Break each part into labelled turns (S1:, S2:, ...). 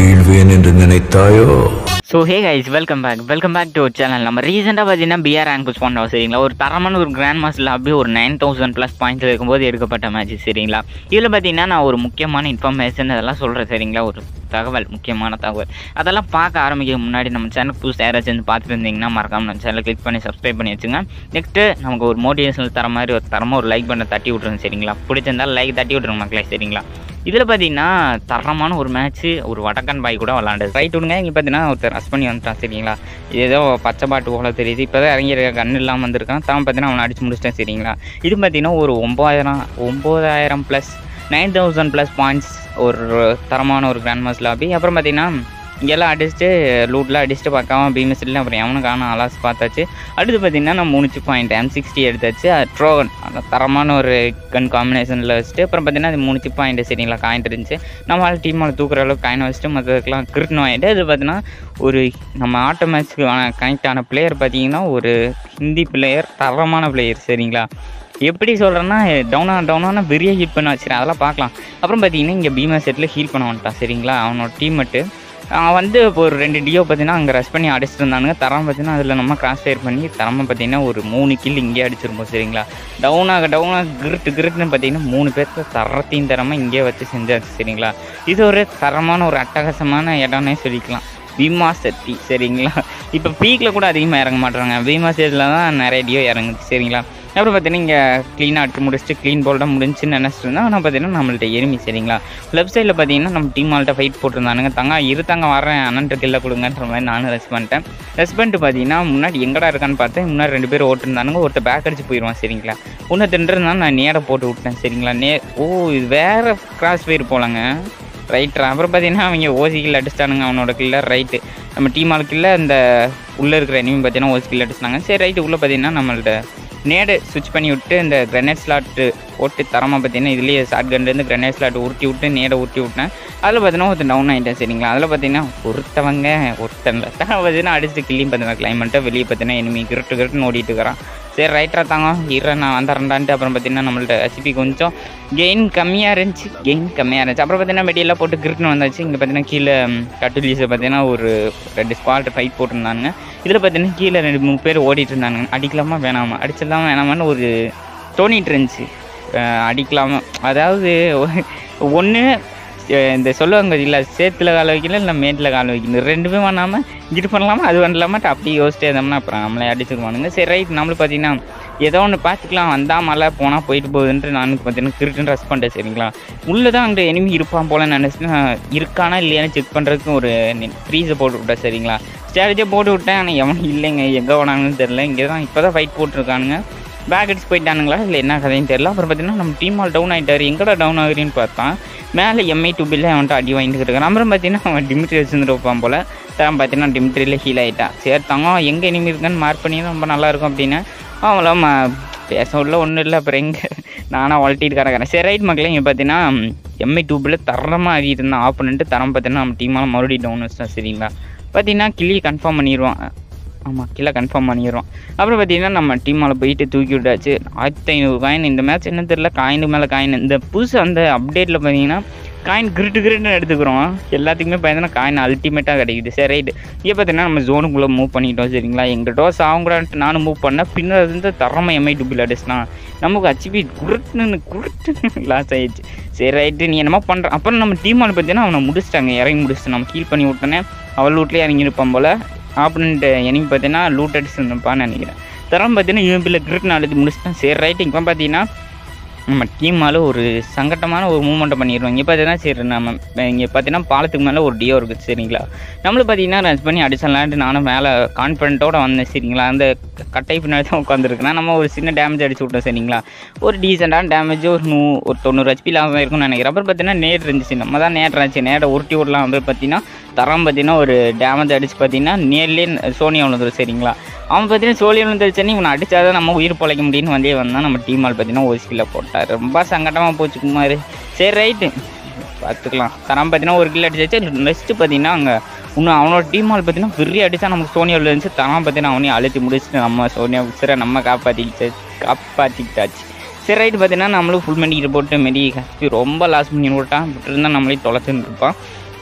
S1: வீழ்வேன் என்று நினைத்தாயோ
S2: so hey guys welcome back welcome back to channel நம்ம ரீசெண்டாக பார்த்தீங்கன்னா பிஆர் ரேங்க் புஷ் பண்ணோம் சரிங்களா ஒரு தரமான ஒரு கிராண்ட் மாஸ்டரில் அப்படியே ஒரு நைன் தௌசண்ட் ப்ளஸ் பாயிண்ட்ஸ் இருக்கும்போது எடுக்கப்பட்ட மேட்ச் சரிங்களா இதில் பார்த்தீங்கன்னா நான் ஒரு முக்கியமான இன்ஃபர்மேஷன் அதெல்லாம் சொல்கிறேன் சரிங்களா ஒரு தகவல் முக்கியமான தகவல் அதெல்லாம் பார்க்க ஆரம்பிக்க முன்னாடி நம்ம சேனல் புதுசு யாராச்சும் வந்து பார்த்துட்டு இருந்தீங்கன்னா மறக்காம நம்ம சேனலை கிளிக் பண்ணி சப்ஸ்கிரைப் பண்ணி வச்சுங்க நெக்ஸ்ட்டு நமக்கு ஒரு மோட்டிவேஷனல் தர மாதிரி ஒரு தரமாக ஒரு லைக் பண்ண தட்டி விட்ருங்க சரிங்களா பிடிச்சிருந்தாலும் லைக் தட்டி விட்ருங்க மக்களே சரிங்களா இதில் பார்த்தீங்கன்னா தரமான ஒரு மேட்ச்சு ஒரு வடக்கன் பாய் கூட விளாண்டது ரைட் விடுங்க இங்கே பார்த்தீங்கன்னா ஒருத்தர் ரஷ் பண்ணி வந்துட்டான் சரிங்களா ஏதோ பச்சை பாட்டு போல தெரியுது இப்போ தான் இறங்கியிருக்க கண் இல்லாமல் வந்திருக்கான் தான் பார்த்தீங்கன்னா அவனை அடிச்சு முடிச்சிட்டேன் சரிங்களா இது பார்த்தீங்கன்னா ஒரு ஒம்பதாயிரம் ஒம்பதாயிரம் plus nine thousand plus points ஒரு தரமான ஒரு கிராண்ட் மாஸ் லாபி அப்புறம் பார்த்தீங்கன்னா இங்கெல்லாம் அடிச்சுட்டு லூட்லாம் அடிச்சுட்டு பார்க்காம பீமஸ்ல அப்புறம் எவனும் காணும் அலாஸ் பார்த்தாச்சு அடுத்து பார்த்தீங்கன்னா நான் மூணு பாயிண்ட் எம் சிக்ஸ்டி எடுத்தாச்சு ட்ரோகன் அந்த தரமான ஒரு கன் காம்பினேஷனில் வச்சுட்டு அப்புறம் பார்த்தீங்கன்னா அது மூணு சிப் பாயிண்ட் சரிங்களா காயின் இருந்துச்சு நம்மளால் டீமால் தூக்குற அளவுக்கு காயின் வச்சுட்டு மற்றதுக்கெல்லாம் கிரிட்னு வாங்கிட்டு அது பார்த்தீங்கன்னா ஒரு நம்ம ஆட்டோ மேட்ச்க்கு கனெக்ட் ஆன பிளேயர் பார்த்தீங்கன்னா ஒரு ஹிந்தி பிளேயர் தரமான பிளேயர் சரிங்களா எப்படி சொல்கிறேன்னா டவுனா டவுனான பெரிய ஹீட் பண்ண வச்சுருக்கேன் அதெல்லாம் பார்க்கலாம் அப்புறம் பார்த்தீங்கன்னா இங்கே பீமா செட்டில் ஹீல் பண்ண வந்துட்டான் சரிங்களா அவனோட டீம் மட்டும் அவன் வந்து இப்போ ஒரு ரெண்டு டியோ பார்த்தீங்கன்னா அங்கே ரஷ் பண்ணி அடிச்சிட்டு இருந்தானுங்க தரம் பார்த்தீங்கன்னா அதில் நம்ம கிராஸ் ஃபயர் பண்ணி தரமாக பார்த்தீங்கன்னா ஒரு மூணு கில் இங்கே அடிச்சிருப்போம் சரிங்களா டவுனாக டவுனாக கிரிட்டு கிரிட்டுன்னு பார்த்தீங்கன்னா மூணு பேர்த்த தரத்தையும் தரமாக இங்கே வச்சு செஞ்சாச்சு சரிங்களா இது ஒரு தரமான ஒரு அட்டகாசமான இடம்னே சொல்லிக்கலாம் பீமா சக்தி சரிங்களா இப்போ பீக்கில் கூட அதிகமாக இறங்க மாட்டுறாங்க பீமா சைடில் தான் நிறைய டியோ இறங்குது சரிங்களா அப்புறம் பார்த்தீங்கன்னா இங்கே க்ளீனாக எடுத்து முடிச்சுட்டு க்ளீன் போல்டாக முடிஞ்சுன்னு நினச்சிட்டு இருந்தேன் ஆனால் பார்த்தீங்கன்னா நம்மள்ட்ட எருமி சரிங்களா லெஃப்ட் சைடில் பார்த்தீங்கன்னா நம்ம டீம் ஆள்கிட்ட ஃபைட் போட்டிருந்தானுங்க தங்க இரு தங்க வரேன் அண்ணன்ட்டு கில்ல கொடுங்கன்ற மாதிரி நானும் ரெஸ்ட் பண்ணிட்டேன் ரெஸ்ட் பண்ணிட்டு பார்த்தீங்கன்னா முன்னாடி எங்கடா இருக்கான்னு பார்த்தேன் முன்னாடி ரெண்டு பேர் ஓட்டிருந்தானுங்க ஒருத்தர் பேக் அடிச்சு போயிடுவான் சரிங்களா ஒன்று தின்றுருந்தான் நான் நேரை போட்டு விட்டேன் சரிங்களா நே ஓ இது வேறு கிராஸ் ஃபயர் போலங்க ரைட்ரா அப்புறம் பார்த்தீங்கன்னா அவங்க ஓசிக்கில் அடிச்சிட்டானுங்க அவனோட கில்ல ரைட்டு நம்ம டீம் ஆளுக்கில்ல இந்த உள்ளே இருக்கிற எனிமி பார்த்தீங்கன்னா ஓசிக்கில் அடிச்சிட்டாங்க சரி ரைட்டு உள்ளே பார்த்தீங்கன்னா நம்மள்ட்ட நேடு சுவிச் பண்ணி விட்டு இந்த கிரனேட் ஸ்லாட்டு போட்டு தரமாக பார்த்தீங்கன்னா இதுலேயே ஷார்ட் கன்லேருந்து கிரனேட் ஸ்லாட் உருட்டி விட்டு நேடை உருட்டி விட்டேன் அதில் பார்த்தீங்கன்னா ஒருத்தன் டவுன் ஆகிட்டேன் சரிங்களா அதில் பார்த்தீங்கன்னா ஒருத்தவங்க ஒருத்தன்ல தான் பார்த்தீங்கன்னா அடிச்சுட்டு கிள்ளியும் பார்த்தீங்கன்னா கிளைமேட்டை வெளியே பார்த்தீங்கன்னா எனிமி கிருட்டு கிருட்டுன்னு ஓடிட்டு இருக்கிறான் சரி ரைட்டரா தாங்க இற நான் வந்துடுறேன்டான்ட்டு அப்புறம் பார்த்தீங்கன்னா நம்மள்ட்ட ஹெச்பி கொஞ்சம் கெயின் கம்மியாக இருந்துச்சு கெயின் கம்மியாக இருந்துச்சு அப்புறம் பார்த்தீங்கன்னா வெடியெல்லாம் போட்டு கிரிட்னு வந்தாச்சு இங்கே பார்த்தீங்கன்னா கீழே கட்டுலீஸை பார்த்தீங்கன்னா ஒரு ரெண்டு ஸ்குவாட் ஃபைட் போட்டிருந்தாங்க இதில் பார்த்தீங்கன்னா கீழே ரெண்டு மூணு பேர் ஓடிட்டு இருந்தாங்க அடிக்கலாமா வேணாமா அடிச்சிடலாமா வேணாமான்னு ஒரு தோணிட்டு இருந்துச்சு அஹ் அடிக்கலாமா அதாவது ஒன்று இந்த சொல்லுவாங்க இல்லை சேத்துல கால வைக்கணும் இல்லை மேட்டில் கால வைக்கணும் ரெண்டுமே பண்ணாமல் இது பண்ணலாமா அது பண்ணலாமா அப்படியே யோசிச்சே இருந்தோம்னா அப்புறம் நம்மளே அடிச்சுக்குவானுங்க சரி ரைட் நம்மளும் பார்த்தீங்கன்னா ஏதோ ஒன்று பார்த்துக்கலாம் வந்தால் மழை போனால் போயிட்டு போகுதுன்ட்டு நான் பார்த்தீங்கன்னா கிரிட்டுன்னு ரெஸ்ட் பண்ணிட்டேன் சரிங்களா உள்ளே தான் அங்கே எனிமி இருப்பான் போல நினச்சிட்டு நான் இருக்கானா இல்லையான்னு செக் பண்ணுறதுக்கு ஒரு ஃப்ரீஸை போட்டு விட்டேன் சரிங்களா ஸ்ட்ராட்டஜியாக போட்டு விட்டேன் ஆனால் எவனும் இல்லைங்க எங்கே போனாங்கன்னு தெரில இங்கே தான் இப்போ தான் ஃபைட் போட்டிருக்கானுங்க பேக் அடிச்சு போயிட்டானுங்களா இல்லை என்ன கதைன்னு தெரியல அப்புறம் பார்த்தீங்கன்னா நம்ம டீம் ஆல் டவுன் ஆகிட்டாரு எங்கடா டவுன் ஆகுறீன்னு பார்த்தா மேலே எம்ஐ டூபில் அவன்கிட்ட அடி வாங்கிட்டு இருக்கான் அப்புறம் பார்த்தீங்கன்னா அவன் டிமிட்ரி வச்சுருந்து வைப்பான் போல் தான் பார்த்தீங்கன்னா டிமிட்ரியில் ஹீல் ஆகிட்டான் சரி தங்க எங்கே இனிமே இருக்கான்னு மார்க் பண்ணி ரொம்ப நல்லா இருக்கும் அப்படின்னு அவங்களாம் ம- பேச உள்ள ஒன்றும் இல்லை அப்புறம் எங்கே நானாக வளர்த்திட்டு கிடக்கிறேன் சரி ரைட் மக்களே இங்கே பார்த்தீங்கன்னா எம்ஐ டூபில் தரமாக ஆகிட்டு இருந்தான் ஆஃப் பண்ணிட்டு தரம் பார்த்தீங்கன்னா நம்ம டீமால் மறுபடியும் டவுன் வச்சுட்டோம் சரிங்களா பார்த்தீங்கன்னா கிளி கன்ஃபார்ம் பண்ணிடுவான் ஆமாம் கீழே கன்ஃபார்ம் பண்ணிடுவோம் அப்புறம் பார்த்தீங்கன்னா நம்ம டீமால் போயிட்டு தூக்கி விட்டாச்சு ஆயிரத்தி ஐநூறு காயின் இந்த மேட்ச் என்ன தெரியல காயின் மேலே காயின் இந்த புதுசு அந்த அப்டேட்டில் பார்த்தீங்கன்னா காயின் கிரிட்டு கிரிட்டுன்னு எடுத்துக்கிறோம் எல்லாத்துக்குமே பார்த்தீங்கன்னா காயின் அல்டிமேட்டாக கிடைக்குது சரி ரைட்டு இப்போ பார்த்தீங்கன்னா நம்ம ஜோனுக்குள்ளே மூவ் பண்ணிட்டோம் சரிங்களா எங்கள் டோஸ் ஆகுங்கடான்ட்டு நானும் மூவ் பண்ணேன் பின்னர் இருந்து தரமாக எம்ஐ டூபில் அடிச்சினா நமக்கு ஹச்பி குருட்டுன்னு குருட்டுன்னு லாஸ் ஆயிடுச்சு சரி ரைட்டு நீ என்னமோ பண்ணுற அப்புறம் நம்ம டீமால் பார்த்தீங்கன்னா அவனை முடிச்சிட்டாங்க இறங்கி முடிச்சுட்டு நம்ம கீல் பண்ணி விட்டோன்னே அவள் வீட்லேயே இறங்கி இருப்பான் போல் ஆப்பனண்ட் எனக்கு பார்த்தீங்கன்னா லூட் அடிச்சுருப்பான்னு நினைக்கிறேன் தரம் பார்த்தீங்கன்னா யூபியில் கிரிட் அழுத்தி முடிச்சிட்டேன் சரி ரைட்டு இப்போ பார்த்தீங்கன்னா நம்ம டீமால் ஒரு சங்கட்டமான ஒரு மூமெண்ட்டை பண்ணிடுவோம் இங்கே பார்த்தீங்கன்னா சரி நம்ம இங்கே பார்த்தீங்கன்னா பாலத்துக்கு மேலே ஒரு டியோ இருக்குது சரிங்களா நம்மளும் பார்த்தீங்கன்னா ரன் பண்ணி அடிச்சிடலான்ட்டு நானும் மேலே கான்ஃபிடென்ட்டோட வந்தேன் சரிங்களா அந்த கட்டை பின்னாடி தான் உட்காந்துருக்கேன் நம்ம ஒரு சின்ன டேமேஜ் அடிச்சு விட்டோம் சரிங்களா ஒரு டீசெண்டான டேமேஜ் ஒரு நூ ஒரு தொண்ணூறு ஹெச்பி லாஸ் இருக்கும்னு நினைக்கிறேன் அப்புறம் பார்த்தீங்கன்னா நேட் இருந்துச்சு நம்ம தான் நேட்ராச்சு நேட்டை உருட்டி விடலாம் வந்து பார்த்தீங்கன்னா தரம் பார்த்தீங்கன்னா ஒரு டேமேஜ் அடிச்சு பார்த்தீங்கன்னா நேர்லேயே சோனியா விழுந்துரும் சரிங்களா அவன் பார்த்தீங்கன்னா சோனியா விழுந்துருச்சுன்னு இவனை அடிச்சாதான் நம்ம உயிர் பொழைக்க முடியும்னு வந்தே வந்தான் நம்ம டீம் ஆள் பார்த்தீங்கன்னா ஒரு ஸ்கில்ல போட்டார் ரொம்ப சங்கடமாக போச்சு குமார் சரி ரைட்டு பார்த்துக்கலாம் தரம் பார்த்தீங்கன்னா ஒரு கில் அடிச்சாச்சு நெக்ஸ்ட்டு பார்த்தீங்கன்னா அங்கே இன்னும் அவனோட டீம் ஆள் பார்த்தீங்கன்னா பெரிய அடிச்சா நமக்கு சோனியா இருந்துச்சு தரம் பார்த்தீங்கன்னா அவனையும் அழுத்தி முடிச்சுட்டு நம்ம சோனியா உசிரை நம்ம காப்பாற்றிக்கிச்சு காப்பாற்றிக்கிட்டாச்சு சரி ரைட்டு பார்த்தீங்கன்னா நம்மளும் ஃபுல் மெடிக்கிட்டு போட்டு மெடி ஹஸ்பி ரொம்ப லாஸ் பண்ணி விட்டான் பட் இருந்தால் நம்மளே தொலைச்சுன்னு இருப்பான்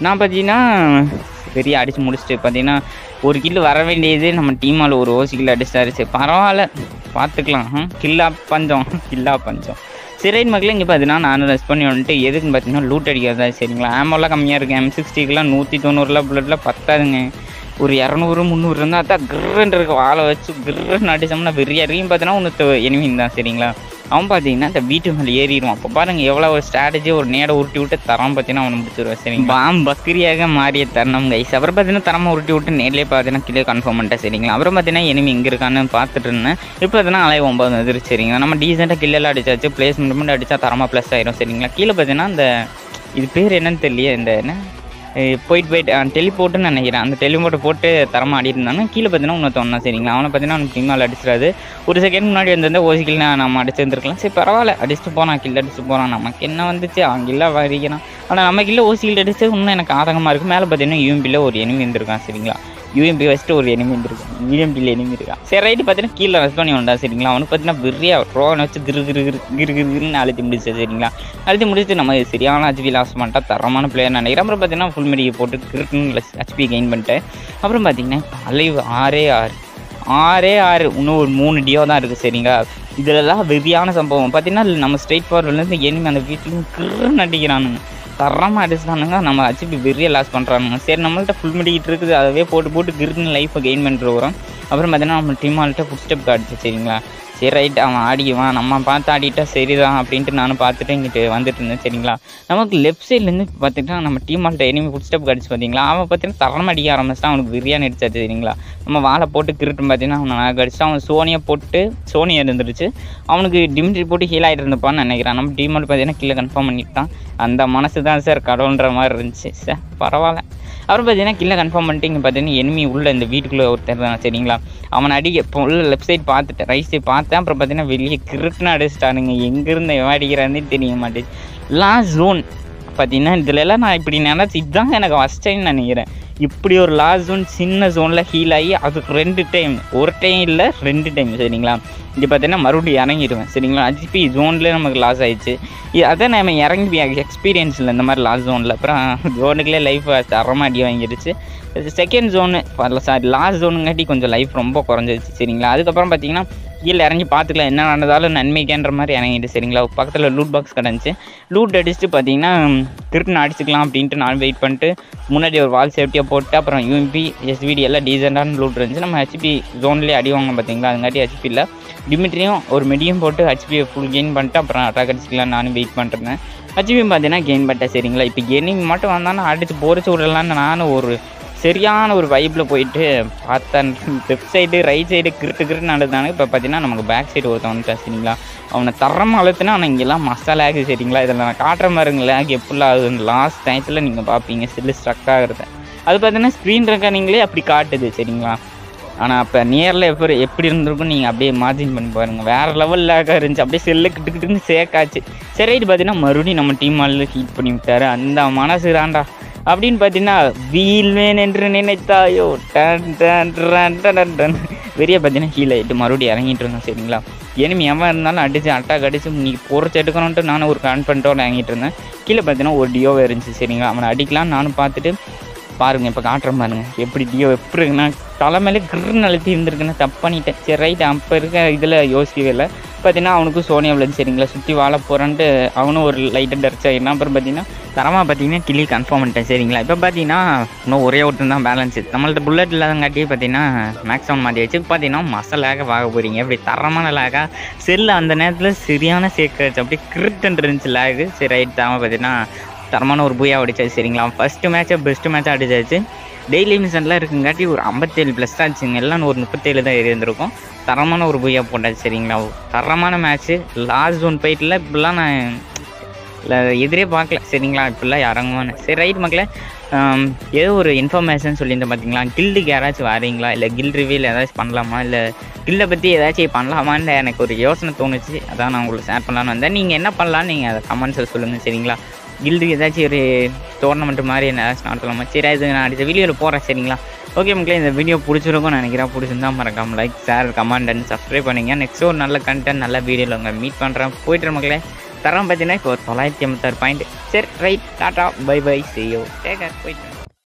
S2: நான் பார்த்தீங்கன்னா பெரிய அடித்து முடிச்சுட்டு பார்த்தீங்கன்னா ஒரு கில்லு வர வேண்டியது நம்ம டீமால் ஒரு ஓசி கில்லு அடிச்சிட்டாரு சரி பரவாயில்ல பார்த்துக்கலாம் ம், கில்லா பஞ்சம் கில்லா பஞ்சம் சரி மக்களே இங்கே பார்த்தீங்கன்னா நானும் ரெஸ்ட் பண்ணி வந்துட்டு எதுக்குன்னு பார்த்தீங்கன்னா லூட் அடிக்கிறதா சரிங்களா ஆமோலாம் கம்மியாக இருக்குது எம் சிக்ஸ்டிக்கெலாம் நூற்றி தொண்ணூறுலாம் புல்லட்டில் பத்தாதுங்க ஒரு இரநூறு முந்நூறு இருந்தால் தான் கிர்ன்னு இருக்க வாழை வச்சு கிர்ன்னு அடிச்சோம்னா பெரிய அறியும் பார்த்தீங்கன்னா ஒன்று எனிமின் தான் சரிங்களா அவன் பார்த்தீங்கன்னா இந்த வீட்டு மேலே ஏறிடுவான் அப்போ பாருங்க எவ்வளோ ஒரு ஸ்ட்ராட்டஜி ஒரு நேடை உருட்டி விட்டு தரம் பார்த்தீங்கன்னா அவனை முடிச்சிருவான் சரிங்க பாம் பக்ரியாக மாறிய தருணம் கைஸ் அப்புறம் பார்த்தீங்கன்னா தரமாக உருட்டி விட்டு நேர்லேயே பார்த்தீங்கன்னா கிளியர் கன்ஃபார்ம் பண்ணிட்டேன் சரிங்களா அப்புறம் பார்த்தீங்கன்னா எனிமி எங்கே இருக்கான்னு பார்த்துட்டு இருந்தேன் இப்போ பார்த்தீங்கன்னா அலை ஒம்பது வந்துருச்சு சரிங்களா நம்ம டீசெண்டாக கில்லெல்லாம் அடிச்சாச்சு பிளேஸ்மெண்ட் மட்டும் அடிச்சா தரமாக ப்ளஸ் ஆயிரும் சரிங்களா கீழே பார்த்தீங்கன்னா இந்த இது பேர் என்னன்னு தெரியல இந்த என்ன ஏய், போயிட்டு போயிட்டு டெலிபோர்ட்டுன்னு நினைக்கிறேன் அந்த டெலிபோர்ட்டை போட்டு தரமாக ஆடி இருந்தானு கீழே பார்த்தீங்கன்னா இன்னொருத்தவன் தான் சரிங்களா அவனை பார்த்தீங்கன்னா அவனுக்கு பின்னால் அடிச்சிடாது ஒரு செகண்ட் முன்னாடி வந்திருந்தா ஓசிக்கில் நம்ம அடிச்சிருந்துருக்கலாம் சரி பரவாயில்ல அடிச்சுட்டு போகிறான் கில் அடிச்சுட்டு போகிறான் நமக்கு என்ன வந்துச்சு அவன் கில்லா வரிக்கிறான் ஆனால் நம்ம கில்ல ஓசிக்கில் அடிச்சு இன்னும் எனக்கு ஆதங்கமாக இருக்குது மேலே பார்த்தீங்கன்னா யூஎம்பியில் ஒரு எனிமி இருந்திருக்கான் சரிங்களா யூஎம்பி வச்சுட்டு ஒரு எனிமி இருந்திருக்கான் யூஎம்பியில் எனிமி இருக்கான் சரி ரைட்டு பார்த்தீங்கன்னா கீழே ரெஸ்ட் பண்ணி வந்தா சரிங்களா அவனுக்கு பார்த்தீங்கன்னா பெரிய ரோனை வச்சு கிரு கிரு கிரு கிரு கிருன்னு அழுத்தி முடிச்சு சரிங்களா அழுத்தி முடிச்சுட்டு நம்ம சரியான ஹெச்பி லாஸ் பண்ணிட்டா தரமான பிளேயர் நினைக்கிறேன் அப்புறம் பார்த்தீங்கன்னா ஃபுல் மெடிக்கை போட்டு கிருட்டுன்னு ஹெச்பி கெயின் பண்ணிட்டேன் அப்புறம் பார்த்தீங்கன்னா இப்போ அலைவு ஆறே ஆறு ஆறே ஆறு இன்னும் ஒரு மூணு டியோ தான் இருக்குது சரிங்களா இதிலலாம் வெறியான சம்பவம் பார்த்தீங்கன்னா நம்ம ஸ்ட்ரெயிட் ஃபார்வர்ட்லேருந்து எனிமி அந்த வீட்லையும் கிருன்னு அடிக்கிறானுங்க தரமாக அடிச்சுட்டானுங்க நம்ம ஹெச்பி வெறிய லாஸ் பண்ணுறானுங்க சரி நம்மள்ட்ட ஃபுல் மெடிக்கிட்டு இருக்குது அதவே போட்டு போட்டு கிருன்னு லைஃப்பை கெயின் பண்ணிட்டு வரோம் அப்புறம் பார்த்தீங்கன்னா நம்ம டீம் ஆள்கிட்ட ஃபுட் ஸ்டெப் காட்டுச்சு சரிங்களா சரி ரைட் அவன் ஆடிக்குவான் நம்ம பார்த்து ஆடிட்டா சரிதான் அப்படின்ட்டு நானும் பார்த்துட்டு இங்கிட்டு வந்துட்டு இருந்தேன் சரிங்களா நமக்கு லெஃப்ட் சைட்லேருந்து பார்த்துட்டா நம்ம டீம் ஆள்கிட்ட எனிமி ஃபுட் ஸ்டெப் கடிச்சு பார்த்தீங்களா அவன் பார்த்தீங்கன்னா தரம் அடிக்க ஆரம்பிச்சிட்டான் அவனுக்கு பிரியாணி அடிச்சாச்சு சரிங்களா நம்ம வாழை போட்டு கிருட்டு பார்த்தீங்கன்னா அவனை நான் கடிச்சிட்டு அவன் சோனியை போட்டு சோனி இருந்துருச்சு அவனுக்கு டிமிட்ரி போட்டு ஹீல் ஆகிட்டு இருந்தப்பான்னு நினைக்கிறான் நம்ம டீம் ஆள் பார்த்தீங்கன்னா கீழே கன்ஃபார்ம் பண்ணிட்டான் அந்த மனசு தான் சார் கடவுள்ன்ற மாதிரி இருந்துச்சு சார் பரவாயில்ல அப்புறம் பார்த்தீங்கன்னா கில்ல கன்ஃபார்ம் பண்ணிட்டு இங்கே பார்த்தீங்கன்னா எனிமி உள்ள இந்த வீட்டுக்குள்ளே ஒருத்தர் தான் சரிங்களா அவன் அடிக்க இப்போ உள்ள லெஃப்ட் சைடு பார்த்துட்டேன் ரைட் சைடு பார்த்தேன் அப்புறம் பார்த்தீங்கன்னா வெளியே கிருட்டுன்னு அடிச்சிட்டானுங்க எங்கேருந்து எவன் அடிக்கிறான்னு தெரிய மாட்டேங்குது லாஸ்ட் ஜோன் பார்த்தீங்கன்னா இதுல எல்லாம் நான் இப்படி நினச்சி இதுதான் எனக்கு ஃபஸ்ட் டைம் நினைக்கிறேன் இப்படி ஒரு லாஸ்ட் ஜோன் சின்ன ஜோனில் ஹீல் ஆகி அதுக்கு ரெண்டு டைம் ஒரு டைம் இல்லை ரெண்டு டைம் சரிங்களா இங்கே பார்த்தீங்கன்னா மறுபடியும் இறங்கிடுவேன் சரிங்களா ஹெச்பி ஜோன்லேயே நமக்கு லாஸ் ஆயிடுச்சு இ- அதான் நம்ம இறங்கி எக்ஸ்பீரியன்ஸ் இல்லை இந்த மாதிரி லாஸ்ட் ஜோனில் அப்புறம் ஜோனுக்குள்ளே லைஃப் தரமாக அடி வாங்கிடுச்சு செகண்ட் ஜோனு சாரி லாஸ்ட் ஜோனுங்காட்டி கொஞ்சம் லைஃப் ரொம்ப குறைஞ்சிருச்சு சரிங்களா அதுக்கப்புறம் பார்த்தீங்கன்னா கீழே இறங்கி பார்த்துக்கலாம் என்ன நடந்தாலும் நன்மைக்கேன்ற மாதிரி இறங்கிட்டு சரிங்களா பக்கத்தில் லூட் பாக்ஸ் கிடந்துச்சு லூட் அடிச்சுட்டு பார்த்தீங்கன்னா திருட்டு அடிச்சுக்கலாம் அப்படின்ட்டு நான் வெயிட் பண்ணிட்டு முன்னாடி ஒரு வால் சேஃப்டியாக போட்டு அப்புறம் யூஎம்பி எஸ்விடி எல்லாம் டீசெண்டான லூட் இருந்துச்சு நம்ம ஹெச்பி ஜோன்லேயே அடி வாங்க பார்த்தீங்களா அதுங்காட்டி ஹெச்பி இல்லை டிமிட்ரியும் ஒரு மெடியம் போட்டு ஹெச்பியை ஃபுல் கெயின் பண்ணிட்டு அப்புறம் அட்டாக் அடிச்சுக்கலாம் நானும் வெயிட் பண்ணிருந்தேன் ஹெச்பியும் பார்த்தீங்கன்னா கெயின் பண்ணிட்டேன் சரிங்களா இப்போ கெயினிங் மட்டும் வந்தாலும் அடிச்சு பொறிச்சு விடலான்னு நானும் ஒரு சரியான ஒரு வைப்பில் போயிட்டு பார்த்தேன் லெஃப்ட் சைடு ரைட் சைடு கிருட்டு கிருட்டு நடந்தானு இப்போ பார்த்தீங்கன்னா நமக்கு பேக் சைடு ஒருத்தன் வந்துட்டா சரிங்களா அவனை தரமாக அழுத்துனா அவனை இங்கெல்லாம் மசாலா ஆகுது சரிங்களா இதில் நான் காட்டுற மாதிரிங்க லேக் எப்படிலாம் ஆகுது லாஸ்ட் டயத்தில் நீங்கள் பார்ப்பீங்க செல்லு ஸ்ட்ரக் ஆகுறது அது பார்த்தீங்கன்னா ஸ்க்ரீன் ரெக்கார்டிங்லேயே அப்படி காட்டுது சரிங்களா ஆனால் அப்போ நியரில் எப்படி எப்படி இருந்திருக்கும் நீங்கள் அப்படியே மார்ஜின் பண்ணி பாருங்கள் வேறு லெவல் லேக்காக இருந்துச்சு அப்படியே செல்லு கிட்டு கிட்டுன்னு சேக்காச்சு சரி ரைட்டு பார்த்தீங்கன்னா மறுபடியும் நம்ம டீம் ஆள் ஹீட் பண்ணி விட்டாரு அந்த மனசு தான்டா அப்படின்னு பார்த்தீங்கன்னா வீழ்வேன் என்று நினைத்தாயோ டன் டன் டன் டன் டன் டன் வெளியே பார்த்தீங்கன்னா ஹீல் ஆகிட்டு மறுபடியும் இறங்கிட்டு இருந்தோம் சரிங்களா எனிமி எவன் இருந்தாலும் அடிச்சு அட்டாக் அடிச்சு நீ பொறிச்சு எடுக்கணுன்ட்டு நானும் ஒரு கான்ஃபிடண்ட்டோட இறங்கிட்டு இருந்தேன் கீழே பார்த்தீங்கன்னா ஒரு டியோவே இருந்துச்சு சரிங்களா அவனை அடிக்கலாம் நானும் பார்த்துட்டு பாருங்க இப்போ காட்டுறேன் பாருங்க எப்படி டியோ எப்படி இருக்குன்னா தலைமையில கிருன்னு அழுத்தி இருந்திருக்குன்னு தப்பு பண்ணிட்டேன் சரி ரைட் அப்போ இருக்க இதில் யோசிக்கவே இல்லை பார்த்தீங்கன்னா அவனுக்கும் சோனியா விழுந்து சரிங்களா சுற்றி வாழ போகிறான்ட்டு அவனும் ஒரு லைட்டாக டர்ச் ஆகிடும் அப்புறம் பார்த்தீங்கன்னா தரமாக பார்த்தீங்கன்னா கிளி கன்ஃபார்ம் பண்ணிட்டேன் சரிங்களா இப்போ பார்த்தீங்கன்னா இன்னும் ஒரே ஒருத்தன் தான் பேலன்ஸ் நம்மள்ட்ட புல்லட் இல்லாதங்காட்டி பார்த்தீங்கன்னா மேக்ஸிமம் மாற்றி வச்சு பார்த்தீங்கன்னா மசாலாக வாங்க போகிறீங்க அப்படி தரமான லேகாக செல்லு அந்த நேரத்தில் சரியான சேர்க்காச்சு அப்படியே கிருட்டுன்னு இருந்துச்சு லேகு சரி ரைட் தரமாக பார்த்தீங்கன்னா தரமான ஒரு பூயா அடிச்சாச்சு சரிங்களா ஃபஸ்ட்டு மேட்ச்சை பெஸ்ட்டு மேட்சாக அடிச்சாச்சு டெய்லி மிஷன்லாம் இருக்குங்காட்டி ஒரு ஐம்பத்தேழு ப்ளஸ் ஆச்சுங்க எல்லாம் ஒரு முப்பத்தேழு தான் இருந்திருக்கும் தரமான ஒரு பூயா போட்டாச்சு சரிங்களா தரமான மேட்ச்சு லாஸ்ட் ஜோன் போயிட்டுல இப்படிலாம் நான் இல்லை எதிரே பார்க்கல சரிங்களா இப்படிலாம் இறங்குவான்னு சரி ரைட் மக்களே ஆம், ஏதோ ஒரு இன்ஃபர்மேஷன் சொல்லியிருந்தேன் பார்த்தீங்களா கில்டுக்கு யாராச்சும் வரீங்களா இல்லை கில் ரிவியூல் ஏதாச்சும் பண்ணலாமா இல்லை கில்டை பற்றி ஏதாச்சும் பண்ணலாமான்னு எனக்கு ஒரு யோசனை தோணுச்சு அதான் நான் உங்களுக்கு ஷேர் பண்ணலான்னு வந்தேன் நீங்கள் என்ன பண்ணலான்னு நீங்கள் அதை கமெண்ட்ஸில் சொல்லுங்கள் சரிங்களா கில்டுக்கு ஏதாச்சும் ஒரு டோர்னமெண்ட் மாதிரி என்ன ஏதாச்சும் நடத்தலாமா சரி அது நான் அடுத்த வீடியோவில் போகிறேன் சரிங்களா ஓகே மக்களே இந்த வீடியோ பிடிச்சிருக்கும்னு நினைக்கிறேன் பிடிச்சிருந்தா மறக்காம like share comment and subscribe பண்ணுங்க நெக்ஸ்ட் ஒரு நல்ல கண்டென்ட் நல்ல வீடியோவில் உங்களை மீட் பண்ணுறேன் போயிட்டு மக்களே தரம் பார்த்தீங்கன்னா இப்போ தொள்ளாயிரத்தி எண்பத்தாறு பாயிண்ட் சரி ரைட் டாட்டா பை பை செய்யோ டேக்கர் போயிட்டு